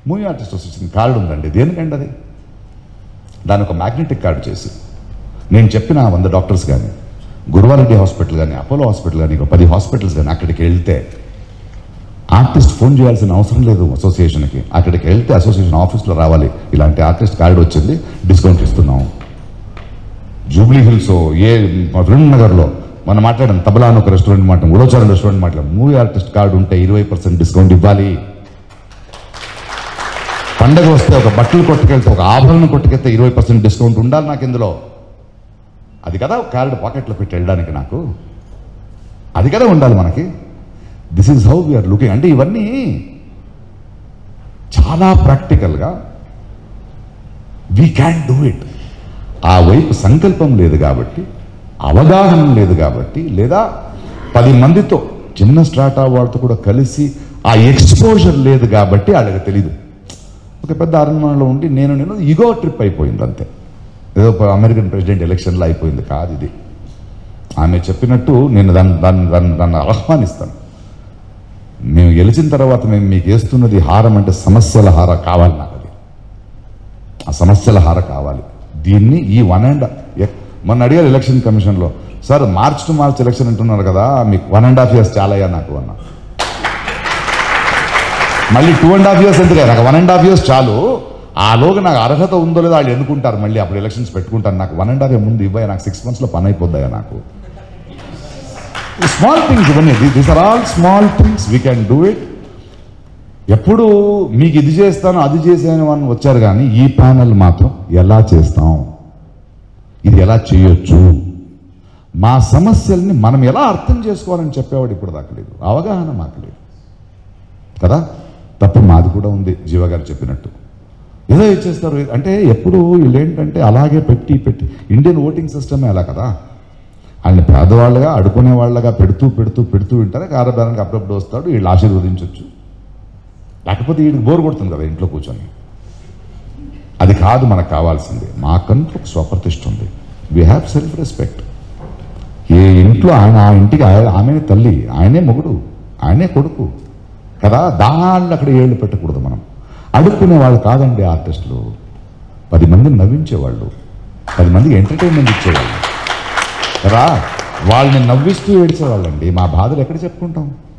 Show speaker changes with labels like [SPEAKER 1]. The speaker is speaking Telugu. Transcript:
[SPEAKER 1] మూవీ ఆర్టిస్ట్ అసోసియేషన్ కార్డు ఉందండి దేనికండి అది దాని ఒక మ్యాగ్నెటిక్ కార్డు చేసి నేను చెప్పిన వంద డాక్టర్స్ కానీ గురువారెడ్డి హాస్పిటల్ కానీ అపోలో హాస్పిటల్ కానీ ఒక పది హాస్పిటల్స్ కానీ అక్కడికి వెళ్తే ఆర్టిస్ట్ ఫోన్ చేయాల్సిన అవసరం లేదు అసోసియేషన్కి అక్కడికి వెళ్తే అసోసియేషన్ ఆఫీస్లో రావాలి ఇలాంటి ఆర్టిస్ట్ కార్డు వచ్చింది డిస్కౌంట్ ఇస్తున్నాం జూబ్లీ హిల్స్ ఏ ఫిల్మ్ నగర్లో మనం మాట్లాడాం తబలా అని ఒక రెస్టారెంట్ మాట్లాడాం ఉడోచారం రెస్టారెంట్ మాట్లాడాం మూవీ ఆర్టిస్ట్ కార్డు ఉంటే ఇరవై పర్సెంట్ డిస్కౌంట్ ఇవ్వాలి పండగ వస్తే ఒక బట్టలు కొట్టుకెళ్తే ఒక ఆభరణం కొట్టుకెళ్తే ఇరవై పర్సెంట్ డిస్కౌంట్ ఉండాలి నాకు ఇందులో అది కదా కార్డు పాకెట్లో పెట్టి వెళ్ళడానికి నాకు అది కదా ఉండాలి మనకి this is how we are looking అంటే ఇవన్నీ చాలా ప్రాక్టికల్గా వీ క్యాన్ డూ ఇట్ ఆ వైపు సంకల్పం లేదు కాబట్టి అవగాహన లేదు కాబట్టి లేదా పది మందితో చిన్న స్ట్రాటా వాళ్ళతో కూడా కలిసి ఆ ఎక్స్పోజర్ లేదు కాబట్టి వాళ్ళకి తెలీదు ఒక పెద్ద అరణ్యంలో ఉండి నేను నేను ఈగో ట్రిప్ అయిపోయింది అంతే ఏదో ఒక అమెరికన్ ప్రెసిడెంట్ ఎలక్షన్లో అయిపోయింది కాదు ఇది ఆమె చెప్పినట్టు నేను దాన్ని దాన్ని దాన్ని దాన్ని ఆహ్వానిస్తాను మేము గెలిచిన తర్వాత మేము మీకు వేస్తున్నది హారం అంటే సమస్యల హార కావాలి నాకు అది ఆ సమస్యల హార కావాలి దీన్ని ఈ వన్ అండ్ మొన్న అడిగారు ఎలక్షన్ కమిషన్లో sir March to March election అంటున్నారు కదా మీకు వన్ అండ్ హాఫ్ ఇయర్స్ చాలా అయ్యా నాకు అన్న మళ్ళీ టూ అండ్ హాఫ్ ఇయర్స్ ఎందుకు నాకు వన్ అండ్ హాఫ్ ఇయర్స్ చాలు ఆలోగా నాకు అర్హత ఉందో లేదో వాళ్ళు ఎన్నుకుంటారు మళ్ళీ అప్పుడు ఎలక్షన్స్ పెట్టుకుంటారు నాకు వన్ అండ్ హాఫ్ ఇయర్ ముందు ఇవ్వయా నాకు సిక్స్ మంత్స్లో పని అయిపోద్దాయా నాకు స్మాల్ థింగ్స్ ఇవన్నీ these are all small things we can do it ఎప్పుడు మీకు ఇది చేస్తాను అది చేశాను అని వచ్చారు కానీ ఈ ప్యానల్ మాత్రం ఎలా చేస్తాం ఇది ఎలా చేయొచ్చు మా సమస్యల్ని మనం ఎలా అర్థం చేసుకోవాలని చెప్పేవాడు ఇప్పుడు దాకా లేదు అవగాహన మాకు లేదు కదా తప్పు మాది కూడా ఉంది జీవ గారు చెప్పినట్టు ఏదో ఇచ్చేస్తారు అంటే ఎప్పుడు వీళ్ళు ఏంటంటే అలాగే పెట్టి పెట్టి ఇండియన్ ఓటింగ్ సిస్టమే అలా కదా వాళ్ళని పేదవాళ్ళగా అడుకునే వాళ్ళగా పెడుతూ పెడుతూ పెడుతూ ఉంటారు కారబేరానికి అప్పుడప్పుడు వస్తాడు వీళ్ళు ఆశీర్వదించవచ్చు లేకపోతే వీడికి బోర్ కొడుతుంది కదా ఇంట్లో కూర్చొని అది కాదు మనకు కావాల్సింది మాకంటూ ఒక స్వప్రతిష్ఠ ఉంది వీ హ్యావ్ సెల్ఫ్ రెస్పెక్ట్ ఏ ఇంట్లో ఆయన ఆ ఇంటికి ఆయ- ఆమెనే తల్లి ఆయనే మొగుడు ఆయనే కొడుకు కదా దాళ్ళు అక్కడ ఏళ్ళు పెట్టకూడదు మనం అడుక్కునే వాళ్ళు కాదండి ఆర్టిస్టులు పది మందిని నవ్వించేవాళ్ళు పది మందికి ఎంటర్టైన్మెంట్ ఇచ్చేవాళ్ళు కదా వాళ్ళని నవ్విస్తూ ఏడ్చేవాళ్ళండి మా బాధలు ఎక్కడ చెప్పుకుంటాం